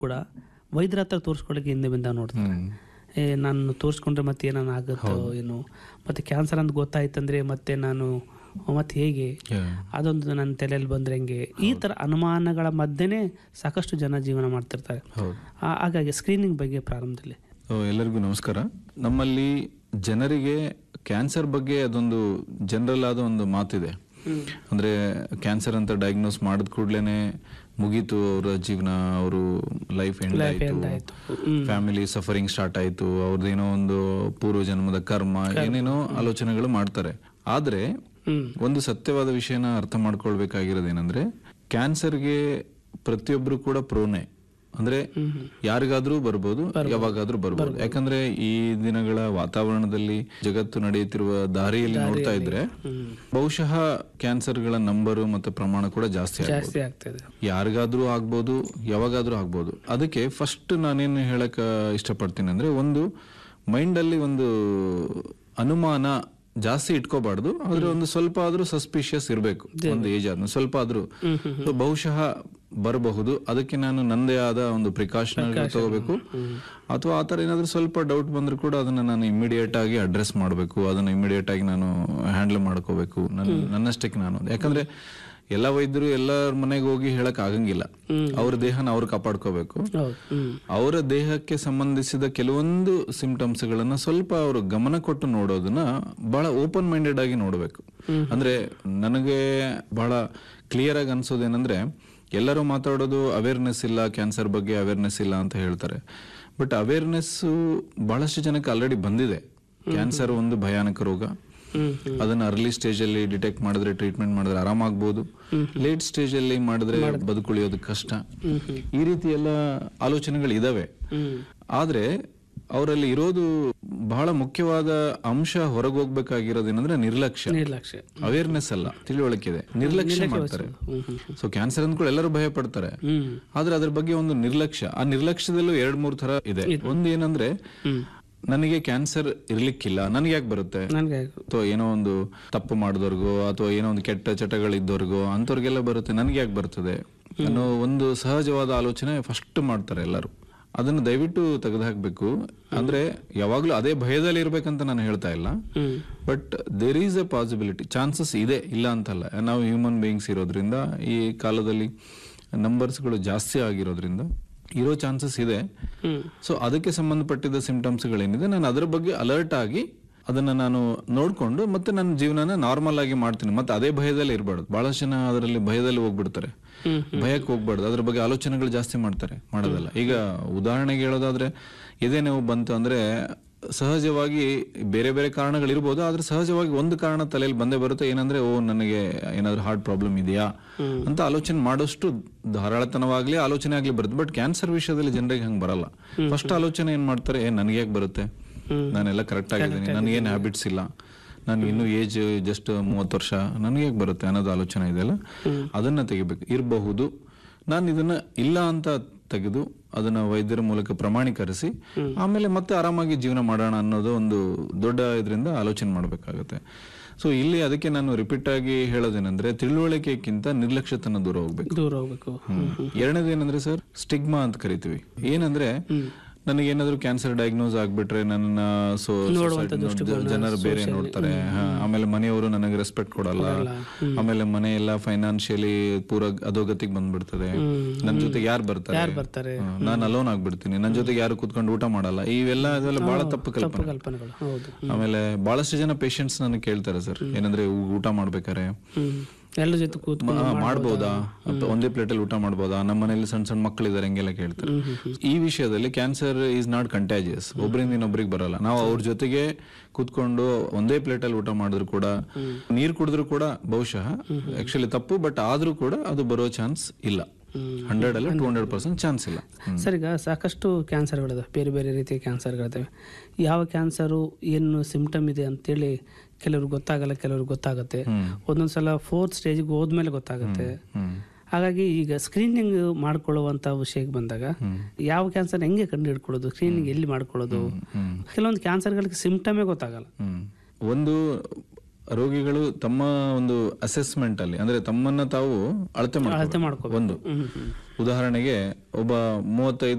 ಕೂಡ ವೈದ್ಯರ ಹತ್ರ ತೋರಿಸ್ಕೊಳ್ಳಿಕ್ಕೆ ಹಿಂದೆ ಬಿಂದ ನೋಡ್ತಾರೆ ಏ ನಾನು ತೋರಿಸ್ಕೊಂಡ್ರೆ ಮತ್ತೆ ಏನಾನ ಆಗುತ್ತೋ ಏನು ಮತ್ತೆ ಕ್ಯಾನ್ಸರ್ ಅಂತ ಗೊತ್ತಾಯ್ತಂದ್ರೆ ಮತ್ತೆ ನಾನು ಮತ್ತೆ ಹೇಗೆ ಅದೊಂದು ನನ್ನ ತಲೆಯಲ್ಲಿ ಬಂದ್ರೆ ಹೆಂಗೆ ಈ ತರ ಅನುಮಾನಗಳ ಮಧ್ಯೆನೇ ಸಾಕಷ್ಟು ಜನ ಜೀವನ ಮಾಡ್ತಿರ್ತಾರೆ ಹೌದು ಆ- ಹಾಗಾಗಿ ಸ್ಕ್ರೀನಿಂಗ್ ಬಗ್ಗೆ ಪ್ರಾರಂಭದಲ್ಲಿ ಸೊ, ಎಲ್ಲರಿಗೂ ನಮಸ್ಕಾರ ನಮ್ಮಲ್ಲಿ ಜನರಿಗೆ ಕ್ಯಾನ್ಸರ್ ಬಗ್ಗೆ ಅದೊಂದು ಜನರಲ್ ಆದ ಒಂದು ಮಾತಿದೆ ಅಂದ್ರೆ ಕ್ಯಾನ್ಸರ್ ಅಂತ ಡಯಾಗ್ನೋಸ್ ಮಾಡಿದ ಕೂಡ್ಲೇನೆ ಮುಗೀತು ಅವರ ಜೀವನ ಅವರು ಲೈಫ್ ಎಂಡ್ ಆಯ್ತು ಫ್ಯಾಮಿಲಿ ಸಫರಿಂಗ್ ಸ್ಟಾರ್ಟ್ ಆಯ್ತು ಅವ್ರದ್ದೇನೋ ಒಂದು ಪೂರ್ವ ಜನ್ಮದ ಕರ್ಮ ಏನೇನೋ ಆಲೋಚನೆಗಳು ಮಾಡ್ತಾರೆ ಆದ್ರೆ ಹ್ಮ್ ಒಂದು ಸತ್ಯವಾದ ವಿಷಯನ ಅರ್ಥ ಮಾಡ್ಕೊಳ್ಬೇಕಾಗಿರೋದೇನಂದ್ರೆ ಕ್ಯಾನ್ಸರ್ಗೆ ಪ್ರತಿಯೊಬ್ರು ಕೂಡ ಪ್ರೋನೆ ಅಂದ್ರೆ ಯಾರಿಗಾದ್ರೂ ಬರ್ಬೋದು ಯಾವಾಗಾದ್ರೂ ಬರ್ಬೋದು ಯಾಕಂದ್ರೆ ಈ ದಿನಗಳ ವಾತಾವರಣದಲ್ಲಿ ಜಗತ್ತು ನಡೆಯುತ್ತಿರುವ ದಾರಿಯಲ್ಲಿ ನೋಡ್ತಾ ಇದ್ರೆ ಬಹುಶಃ ಕ್ಯಾನ್ಸರ್ಗಳ ನಂಬರು ಮತ್ತೆ ಪ್ರಮಾಣ ಕೂಡ ಜಾಸ್ತಿ ಆಗ್ಬೋದು ಜಾಸ್ತಿ ಆಗ್ತದೆ ಯಾರಿಗಾದ್ರೂ ಆಗ್ಬೋದು ಯಾವಾಗಾದ್ರೂ ಆಗ್ಬೋದು ಅದಕ್ಕೆ ಫಸ್ಟ್ ನಾನೇನು ಹೇಳಕ್ ಇಷ್ಟಪಡ್ತೀನಿ ಅಂದ್ರೆ ಒಂದು ಮೈಂಡ್ ಅಲ್ಲಿ ಒಂದು ಅನುಮಾನ ಜಾಸ್ತಿ ಇಟ್ಕೋಬಾರ್ದು ಆದ್ರೆ ಒಂದು ಸ್ವಲ್ಪ ಆದ್ರೂ ಸಸ್ಪಿಷಿಯಸ್ ಇರಬೇಕು ಒಂದು ಏಜ್ ಆದ್ಮೇಲೆ ಸ್ವಲ್ಪ ಆದ್ರೂ So, ಬಹುಶಃ ಬರಬಹುದು ಅದಕ್ಕೆ ನಾನು ನಂದೇ ಆದ ಒಂದು ಪ್ರಿಕಾಷನ್ ತಗೋಬೇಕು ಅಥವಾ ಆತರ ಏನಾದ್ರೂ ಸ್ವಲ್ಪ ಡೌಟ್ ಬಂದ್ರು ಕೂಡ ಅದನ್ನ ನಾನು ಇಮಿಡಿಯೇಟ್ ಆಗಿ ಅಡ್ರೆಸ್ ಮಾಡಬೇಕು ಅದನ್ನ ಇಮಿಡಿಯೇಟ್ ಆಗಿ ನಾನು ಹ್ಯಾಂಡಲ್ ಮಾಡ್ಕೋಬೇಕು ನನ್ನ ನನ್ನಷ್ಟಕ್ಕೆ ನಾನು ಯಾಕಂದ್ರೆ ಎಲ್ಲ ವೈದ್ಯರು ಎಲ್ಲರ ಮನೆಗೆ ಹೋಗಿ ಹೇಳಕ್ ಆಗಂಗಿಲ್ಲ ಅವ್ರ ದೇಹನ ಅವ್ರು ಕಾಪಾಡ್ಕೋಬೇಕು ಹೌದು ಹ್ಮ್ ಅವರ ದೇಹಕ್ಕೆ ಸಂಬಂಧಿಸಿದ ಕೆಲವೊಂದು ಸಿಂಪ್ಟಮ್ಸ್ ಗಳನ್ನ ಸ್ವಲ್ಪ ಅವರು ಗಮನ ಕೊಟ್ಟು ನೋಡೋದನ್ನ ಬಹಳ ಓಪನ್ ಮೈಂಡೆಡ್ ಆಗಿ ನೋಡಬೇಕು ಅಂದ್ರೆ ನನಗೆ ಬಹಳ ಕ್ಲಿಯರ್ ಆಗಿ ಅನ್ಸೋದೇನಂದ್ರೆ ಎಲ್ಲರೂ ಮಾತಾಡೋದು ಅವೇರ್ನೆಸ್ ಇಲ್ಲ ಕ್ಯಾನ್ಸರ್ ಬಗ್ಗೆ ಅವೇರ್ನೆಸ್ ಇಲ್ಲ ಅಂತ ಹೇಳ್ತಾರೆ ಬಟ್ ಅವೇರ್ನೆಸ್ ಬಹಳಷ್ಟು ಜನಕ್ಕೆ ಆಲ್ರೆಡಿ ಬಂದಿದೆ ಕ್ಯಾನ್ಸರ್ ಒಂದು ಭಯಾನಕ ರೋಗ ಹ್ಮ್ ಅದನ್ನ ಅರ್ಲಿ ಸ್ಟೇಜ್ ಅಲ್ಲಿ ಡಿಟೆಕ್ಟ್ ಮಾಡಿದ್ರೆ ಟ್ರೀಟ್ಮೆಂಟ್ ಮಾಡಿದ್ರೆ ಆರಾಮಾಗ್ಬೋದು ಲೇಟ್ ಸ್ಟೇಜ್ ಅಲ್ಲಿ ಮಾಡಿದ್ರೆ ಬದುಕುಳಿಯೋದು ಕಷ್ಟ ಈ ರೀತಿ ಎಲ್ಲ ಆಲೋಚನೆಗಳು ಇದಾವೆ ಹ್ಮ್ ಆದ್ರೆ ಅವರಲ್ಲಿ ಇರೋದು ಬಹಳ ಮುಖ್ಯವಾದ ಅಂಶ ಹೊರಗೋಗ್ಬೇಕಾಗಿರೋದೇನಂದ್ರೆ ನಿರ್ಲಕ್ಷ್ಯ ನಿರ್ಲಕ್ಷ್ಯ ಅವೇರ್ನೆಸ್ ಅಲ್ಲ ತಿಳುವಳಿಕೆ ಇದೆ ನಿರ್ಲಕ್ಷ್ಯ ಮಾಡ್ತಾರೆ ಹ್ಮ್ ಹ್ಮ್ ಸೊ ಕ್ಯಾನ್ಸರ್ ಅಂದ್ಕೊಂಡು ಎಲ್ಲರೂ ಭಯ ಪಡ್ತಾರೆ ಹ್ಮ್ ಆದ್ರೆ ಅದ್ರ ಬಗ್ಗೆ ಒಂದು ನಿರ್ಲಕ್ಷ್ಯ ಆ ನಿರ್ಲಕ್ಷ್ಯದಲ್ಲೂ ಎರಡ್ ಮೂರ್ ತರ ಇದೆ ಒಂದ್ ಏನಂದ್ರೆ ನನಗೆ ಕ್ಯಾನ್ಸರ್ ಇರ್ಲಿಕ್ಕಿಲ್ಲ ನನಗೆ ಯಾಕೆ ಬರುತ್ತೆ ನನಗೆ ಅಥವಾ ಏನೋ ಒಂದು ತಪ್ಪು ಮಾಡಿದವ್ರಿಗೋ ಅಥವಾ ಏನೋ ಒಂದು ಕೆಟ್ಟ ಚಟಗಳಿದ್ದವ್ರಿಗೋ ಅಂಥವ್ರಿಗೆಲ್ಲ ಬರುತ್ತೆ ನನಗೆ ಯಾಕೆ ಬರ್ತದೆ ಅನ್ನೋ ಒಂದು ಸಹಜವಾದ ಆಲೋಚನೆ ಫಸ್ಟ್ ಮಾಡ್ತಾರೆ ಎಲ್ಲರೂ ಅದನ್ನು ದಯವಿಟ್ಟು ತೆಗೆದುಹಾಕ್ಬೇಕು ಅಂದ್ರೆ ಯಾವಾಗ್ಲೂ ಅದೇ ಭಯದಲ್ಲಿ ಇರ್ಬೇಕಂತ ನಾನು ಹೇಳ್ತಾ ಇಲ್ಲ hmm but there is a possibility chances ಇದೆ ಇಲ್ಲ ಅಂತಲ್ಲ ನಾವು ಹ್ಯೂಮನ್ ಬೀಯಿಂಗ್ಸ್ ಇರೋದ್ರಿಂದ ಈ ಕಾಲದಲ್ಲಿ ನಂಬರ್ಸ್ಗಳು ಜಾಸ್ತಿ ಆಗಿರೋದ್ರಿಂದ ಇರೋ ಚಾನ್ಸಸ್ ಇದೆ ಹ್ಮ್ ಸೊ ಅದಕ್ಕೆ ಸಂಬಂಧಪಟ್ಟಿದ್ದ ಸಿಂಪ್ಟಮ್ಸ್ಗಳೇನಿದೆ ನಾನು ಅದ್ರ ಬಗ್ಗೆ ಅಲರ್ಟ್ ಆಗಿ ಅದನ್ನ ನಾನು ನೋಡ್ಕೊಂಡು ಮತ್ತೆ ನನ್ನ ಜೀವನನ ನಾರ್ಮಲ್ ಆಗಿ ಮಾಡ್ತೀನಿ ಮತ್ತೆ ಅದೇ ಭಯದಲ್ಲಿ ಇರಬಾರ್ದು ಬಹಳಷ್ಟು ಜನ ಅದರಲ್ಲಿ ಭಯದಲ್ಲಿ ಹೋಗ್ಬಿಡ್ತಾರೆ ಭಯಕ್ಕೆ ಹೋಗ್ಬಾರ್ದು ಅದ್ರ ಬಗ್ಗೆ ಆಲೋಚನೆಗಳು ಜಾಸ್ತಿ ಮಾಡ್ತಾರೆ ಮಾಡೋದಲ್ಲ ಈಗ ಉದಾಹರಣೆಗೆ ಹೇಳೋದಾದ್ರೆ ಎದೆ ನೋವು ಬಂತು ಅಂದ್ರೆ ಸಹಜವಾಗಿ ಬೇರೆ ಬೇರೆ ಕಾರಣಗಳಿರ್ಬೋದು ಆದ್ರೆ ಸಹಜವಾಗಿ ಒಂದು ಕಾರಣ ತಲೆಯಲ್ಲಿ ಬಂದೇ ಬರುತ್ತೆ ಏನಂದ್ರೆ ಓ ನನಗೆ ಏನಾದ್ರೂ ಹಾರ್ಟ್ ಪ್ರಾಬ್ಲಮ್ ಇದೆಯಾ ಅಂತ ಆಲೋಚನೆ ಮಾಡೋಷ್ಟು ಧಾರಾಳತನವಾಗ್ಲಿ ಆಲೋಚನೆ ಆಗ್ಲಿ ಬರುತ್ತೆ ಬಟ್ ಕ್ಯಾನ್ಸರ್ ವಿಷಯದಲ್ಲಿ ಜನರಿಗೆ ಹಂಗೆ ಬರಲ್ಲ ಫಸ್ಟ್ ಆಲೋಚನೆ ಏನ್ ಮಾಡ್ತಾರೆ ಏ ನನಗೆ ಯಾಕೆ ಬರುತ್ತೆ ನಾನೆಲ್ಲ ಕರೆಕ್ಟ್ ಆಗಿದ್ದೀನಿ ನನಗೇನು ಹ್ಯಾಬಿಟ್ಸ್ ಇಲ್ಲ ನಾನು ಇನ್ನೂ ಏಜ್ ಜಸ್ಟ್ ಮೂವತ್ತು ವರ್ಷ ನನಗೆ ಹೇಗೆ ಬರುತ್ತೆ ಅನ್ನೋದು ಆಲೋಚನೆ ಇದೆಯಲ್ಲ ಅದನ್ನ ತೆಗಿಬೇಕು ಇರಬಹುದು ನಾನು ಇದನ್ನ ಇಲ್ಲ ಅಂತ ತೆಗೆದು ಅದನ್ನ ವೈದ್ಯರ ಮೂಲಕ ಪ್ರಮಾಣೀಕರಿಸಿ ಆಮೇಲೆ ಮತ್ತೆ ಆರಾಮಾಗಿ ಜೀವನ ಮಾಡೋಣ ಅನ್ನೋದು ಒಂದು ದೊಡ್ಡ ಇದರಿಂದ ಆಲೋಚನೆ ಮಾಡಬೇಕಾಗುತ್ತೆ ಸೊ ಇಲ್ಲಿ ಅದಕ್ಕೆ ನಾನು ರಿಪೀಟ್ ಆಗಿ ಹೇಳೋದೇನೆಂದ್ರೆ ತಿಳುವಳಿಕೆಗಿಂತ ನಿರ್ಲಕ್ಷ್ಯತನ ದೂರ ಹೋಗ್ಬೇಕು ದೂರ ಹೋಗ್ಬೇಕು ಎರಡನೇದು ಏನಂದ್ರೆ ಸರ್ ಸ್ಟಿಗ್ಮಾ ಅಂತ ಕರಿತೀವಿ ಏನಂದ್ರೆ ನನಗೆ ಏನಾದ್ರು ಕ್ಯಾನ್ಸರ್ ಡಯಾಗ್ನೋಸ್ ಆಗ್ಬಿಟ್ರೆ ನನ್ನ ಸೊ ಜನರು ಬೇರೆ ನೋಡ್ತಾರೆ ಹಾ, ಆಮೇಲೆ ಮನೆಯವರು ನನಗೆ ರೆಸ್ಪೆಕ್ಟ್ ಕೊಡಲ್ಲ ಆಮೇಲೆ ಮನೆ ಎಲ್ಲ ಫೈನಾನ್ಷಿಯಲಿ ಪೂರ ಅಧೋಗತಿಗೆ ಬಂದ್ಬಿಡ್ತದೆ ನನ್ ಜೊತೆಗೆ ಯಾರು ಬರ್ತಾರೆ ಬರ್ತಾರೆ ನಾನು ಅಲೋನ್ ಆಗ್ಬಿಡ್ತೀನಿ ನನ್ ಜೊತೆಗೆ ಯಾರು ಕುತ್ಕೊಂಡು ಊಟ ಮಾಡಲ್ಲ ಇವೆಲ್ಲ ಅದೆಲ್ಲ ಬಹಳ ತಪ್ಪು ಕಲ್ಪನೆ ಕಲ್ಪನೆಗಳು ಹೌದು ಆಮೇಲೆ ಬಹಳಷ್ಟು ಜನ ಪೇಷಂಟ್ಸ್ ನನಗೆ ಕೇಳ್ತಾರೆ ಸರ್ ಏನಂದ್ರೆ ಊ- ಊಟ ಮಾಡ್ಬೇಕಾರೆ ಹ್ಮ್ ಎಲ್ಲರ ಜೊತೆ ಕೂತ್ ಮ- ಮಾಡ್ಬೋದಾ ಅಥವಾ ಒಂದೇ ಪ್ಲೇಟ್ ಅಲ್ಲಿ ಊಟ ಮಾಡ್ಬೋದಾ ನಮ್ಮ ಮನೇಲಿ ಸಣ್ಣ ಸಣ್ಣ ಮಕ್ಕಳಿದ್ದಾರೆ ಹಂಗೆಲ್ಲ ಕೇಳ್ತಾರೆ ಈ ವಿಷಯದಲ್ಲಿ ಕ್ಯಾನ್ಸರ್ ಈಸ್ ನಾಟ್ ಕಂಟ್ಯಾಜಿಯಸ್ ಒಬ್ಬರಿಂದ ಇನ್ನೊಬ್ರಿಗೆ ಬರಲ್ಲ ನಾವು ಅವ್ರ ಜೊತೆಗೆ ಕೂತ್ಕೊಂಡು ಒಂದೇ ಪ್ಲೇಟ್ ಅಲ್ಲಿ ಊಟ ಮಾಡಿದ್ರು ಕೂಡ ನೀರ್ ಕುಡಿದ್ರು ಕೂಡ ಬಹುಶಃ ಆಕ್ಚುಲಿ ತಪ್ಪು ಬಟ್ ಆದ್ರೂ ಕೂಡ ಅದು ಬರೋ ಚಾನ್ಸ್ ಇಲ್ಲ ಹಂಡ್ರೆಡ್ ಅಲ್ಲ ಟೂ ಹಂಡ್ರೆಡ್ ಪರ್ಸೆಂಟ್ ಚಾನ್ಸ್ ಇಲ್ಲ ಸರ್ ಈಗ ಸಾಕಷ್ಟು ಕ್ಯಾನ್ಸರ್ಗಳಿದಾವೆ ಬೇರೆ ಬೇರೆ ರೀತಿಯ ಕ್ಯಾನ್ಸರ್ಗಳಿದಾವೆ ಯಾವ ಕ್ಯಾನ್ಸರು ಏನು ಸಿಂಪ್ಟಮ್ ಇದೆ ಅಂತೇಳಿ ಕೆಲವ್ರಿಗೆ ಗೊತ್ತಾಗಲ್ಲ ಕೆಲವ್ರಿಗೆ ಗೊತ್ತಾಗುತ್ತೆ ಒಂದೊಂದು ಸಲ ಫೋರ್ತ್ ಸ್ಟೇಜ್ಗೆ ಹೋದ್ಮೇಲೆ ಗೊತ್ತಾಗುತ್ತೆ ಹ್ಮ್ ಹಾಗಾಗಿ ಈಗ ಸ್ಕ್ರೀನಿಂಗ್ ಮಾಡ್ಕೊಳ್ಳುವಂತ ವಿಷಯಕ್ಕೆ ಬಂದಾಗ ಯಾವ ಕ್ಯಾನ್ಸರ್ ಹೆಂಗೆ ಕಂಡು ಹಿಡ್ಕೊಳ್ಳೋದು ಸ್ಕ್ರೀನಿಂಗ್ ಎಲ್ಲಿ ಮಾಡ್ಕೊಳ್ಳೋದು ಹ್ಮ್ ಕೆಲವೊಂದು ಕ್ಯಾನ್ಸರ್ಗಳಿಗೆ ಸಿಂಪ್ಟಮೇ ಗೊತ್ತಾಗಲ್ಲ ಹ್ಮ್. ಒಂದು ರೋಗಿಗಳು ತಮ್ಮ ಒಂದು ಅಸೆಸ್ಮೆಂಟ್ ಅಲ್ಲಿ ಅಂದ್ರೆ ತಮ್ಮನ್ನ ತಾವು ಅಳತೆ ಅಳತೆ ಮಾಡ್ತಾರೆ ಮಾಡ್ಕೋಬೇಕು ಒಂದು ಹ್ಮ್ ಹ್ಮ್ ಉದಾಹರಣೆಗೆ ಒಬ್ಬ ಮೂವತ್ತೈದು